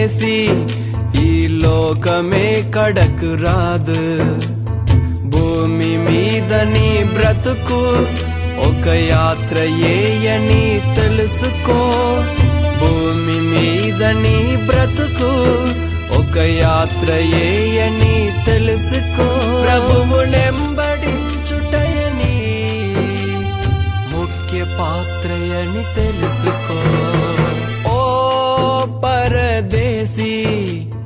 పరదేశీ ఈ లోకమే కడకు రాదు భూమి మీద నీ బ్రతుకు ఒక యాత్ర ఏయని తెలుసుకో భూమి మీద నీ బ్రతుకు ఒక యాత్ర ఏయని తెలుసుకో ప్రభువు నెంబడించుటయని ముఖ్య పాత్రయని తెలుసుకో ఓ పరదేశీ